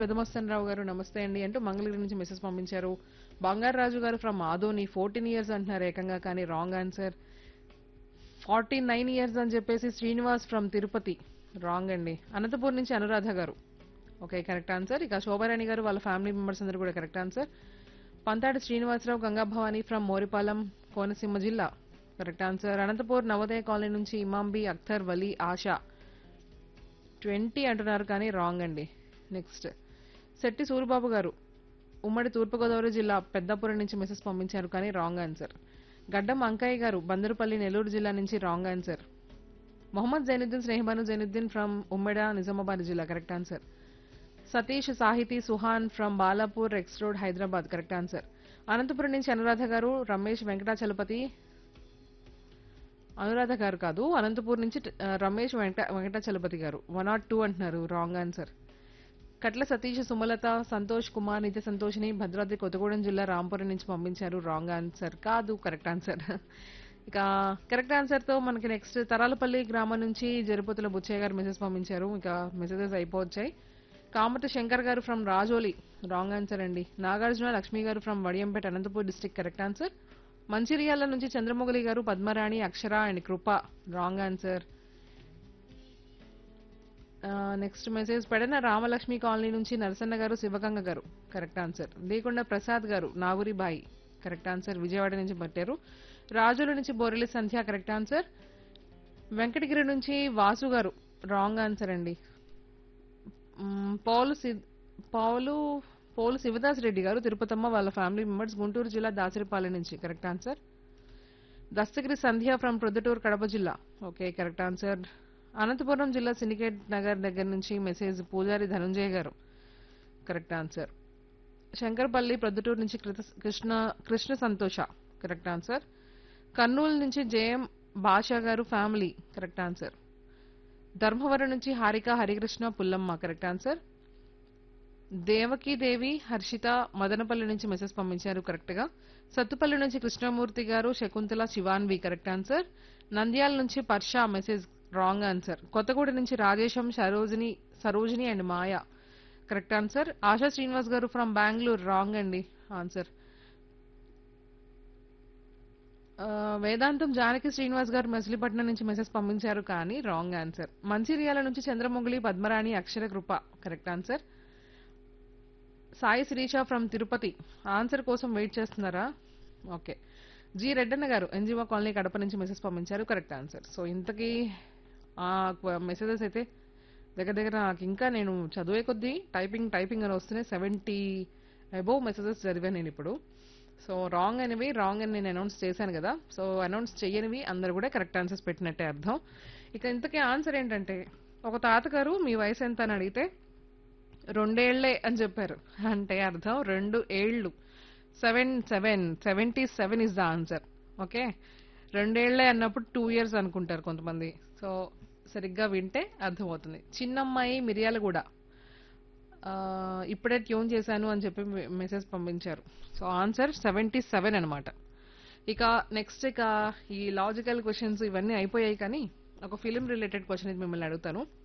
పెదమస్తన్ గారు నమస్తే అండి అంటూ మంగళగిరి నుంచి మెసేజ్ పంపించారు బంగారాజు గారు ఫ్రమ్ ఆదోని ఫోర్టీన్ ఇయర్స్ అంటున్నారు ఏకంగా కానీ wrong answer forty nine years అని చెప్పేసి శ్రీనివాస్ ఫ్రమ్ తిరుపతి రాంగ్ అండి అనంతపూర్ నుంచి అనురాధ గారు ఓకే కరెక్ట్ ఆన్సర్ ఇక శోభారాణి గారు వాళ్ళ ఫ్యామిలీ మెంబర్స్ అందరూ కూడా correct answer Panthadi Srinivasarao Gangabhavani from Moripalem Konaseema జిల్లా correct answer Anantapur Navodaya colony నుంచి ఇమాంబి అఖ్తర్ వలీ ఆశా ట్వంటీ అంటున్నారు కానీ రాంగ్ అండి నెక్స్ట్ శెట్టి సూరిబాబు గారు ఉమ్మడి తూర్పుగోదావరి జిల్లా పెద్దపురం నుంచి మెసేజ్ పంపించారు కానీ రాంగ్ ఆన్సర్ గడ్డం అంకయ్య గారు బందరుపల్లి నెల్లూరు జిల్లా నుంచి wrong answer Mohammed Zainuddin Snehabanu Zainuddin from Ummeda Nizamabad జిల్లా correct answer Satish Sahithi Suhaan from Balapur X road Hyderabad correct answer Anantapuram నుంచి అనురాధ గారు రమేష్ వెంకటాచలపతి అనురాధ గారు కాదు అనంతపూర్ నుంచి ఆ, Ramesh Venkata Venkatachalapathi garu one not two అంటున్నారు రాంగ్ ఆన్సర్ కట్ల సతీష్ సుమలత సంతోష్ కుమార్ నిత్య సంతోషిని భద్రాద్రి కొత్తగూడెం జిల్లా రాంపురం నుంచి పంపించారు రాంగ్ ఆన్సర్ కాదు కరెక్ట్ ఆన్సర్ ఇక కరెక్ట్ ఆన్సర్ తో మనకి నెక్స్ట్ తరాలపల్లి గ్రామం నుంచి జరిపోతుల బుచ్చయ్య గారు మెసేజ్ పంపించారు ఇక మెసేజెస్ అయిపోవచ్చాయి కామత శంకర్ గారు ఫ్రమ్ రాజోలి రాంగ్ ఆన్సర్ అండి Nagarjuna Lakshmi garu from Vadiyampeta Anantapur district correct answer Mancherial నుంచి Chandramogali garu Padmarani Akshara and Kripa wrong answer next message Pedana Ramalakshmi colony నుంచి నరసన్న గారు శివగంగ గారు కరెక్ట్ ఆన్సర్ లేకుండా ప్రసాద్ గారు నాగురి బాయి కరెక్ట్ ఆన్సర్ విజయవాడ నుంచి పట్టారు రాజుల నుంచి బోరెలి సంధ్య కరెక్ట్ ఆన్సర్ వెంకటగిరి నుంచి వాసు గారు రాంగ్ ఆన్సర్ అండి మ్మ్, పౌలు సి- పౌలు పౌలు శివదాస్ రెడ్డి గారు తిరుపతమ్మ వాళ్ళ ఫ్యామిలీ మెంబర్స్ గుంటూరు జిల్లా దాసరిపాలెం నుంచి correct answer Dastagiri Sandhya from Proddatur Kadapa జిల్లా ఓకే కరెక్ట్ ఆన్సర్ అనంతపురం జిల్లా సిండికేట్ నగర్ దగ్గర నుంచి మెసేజ్ పూజారి ధనుంజయ గారు కరెక్ట్ ఆన్సర్ శంకర్పల్లి ప్రొద్దుటూరు నుంచి కృత- కృష్ణ కృష్ణ సంతోష కరెక్ట్ ఆన్సర్ కర్నూలు నుంచి జేఎం భాషా గారు ఫ్యామిలీ కరెక్ట్ ఆన్సర్ ధర్మవరం నుంచి హారిక హరికృష్ణ పుల్లమ్మ కరెక్ట్ ఆన్సర్ దేవకీ దేవి హర్షిత మదనపల్లి నుంచి మెసేజ్ పంపించారు కరెక్ట్ గా సత్తుపల్లి నుంచి కృష్ణమూర్తి గారు శకుంతల శివాన్వి కరెక్ట్ ఆన్సర్ నంద్యాల నుంచి Parsha message wrong answer Kothaguda నుంచి Rajesham Sarojini Sarojini and Maya correct answer Asha Srinivas garu from Bengaluru wrong అండి ఆన్సర్ ఆ, వేదాంతం జానకి శ్రీనివాస్ గారు మచిలీపట్నం నుంచి మెసేజ్ పంపించారు కానీ రాంగ్ ఆన్సర్ మంచిర్యాల నుంచి Chandramogili Padmarani Akshara Kripa correct answer Sai Sirisha from Tirupati answer కోసం వెయిట్ చేస్తున్నారా okay G Reddanna garu NGO colony Kadapa నుంచి మెసేజ్ పంపించారు కరెక్ట్ ఆన్సర్ సో ఇంతకీ మెసేజెస్ అయితే దగ్గర దగ్గర నాకు ఇంకా నేను చదివే కొద్దీ టైపింగ్ టైపింగ్ అని వస్తున్నాయి సెవెంటీ అబోవ్ మెసేజెస్ చదివాను నేను ఇప్పుడు సో రాంగ్ అనేవి రాంగ్ అని నేను అనౌన్స్ చేశాను కదా సో అనౌన్స్ చేయనివి అందరు కూడా కరెక్ట్ ఆన్సర్స్ పెట్టినట్టే అర్థం ఇక ఇంతకీ ఆన్సర్ ఏంటంటే ఒక తాతగారు మీ వయసు ఎంత అని అడిగితే రెండేళ్లే అని చెప్పారు అంటే అర్థం రెండు ఏళ్ళు seven seven seventy seven is the answer okay రెండేళ్లే అన్నప్పుడు టూ ఇయర్స్ అనుకుంటారు కొంతమంది సో సరిగ్గా వింటే అర్థమవుతుంది చిన్నమ్మాయి మిరియాలగూడ ఆ, ఇప్పుడే ట్యూన్ చేశాను అని చెప్పి మె- మెసేజ్ పంపించారు సో ఆన్సర్ సెవెంటీ సెవెన్ అనమాట ఇక నెక్స్ట్ ఇక ఈ లాజికల్ క్వశ్చన్స్ ఇవన్నీ అయిపోయాయి కానీ ఒక ఫిలిం రిలేటెడ్ క్వశ్చన్ ఇది మిమ్మల్ని అడుగుతాను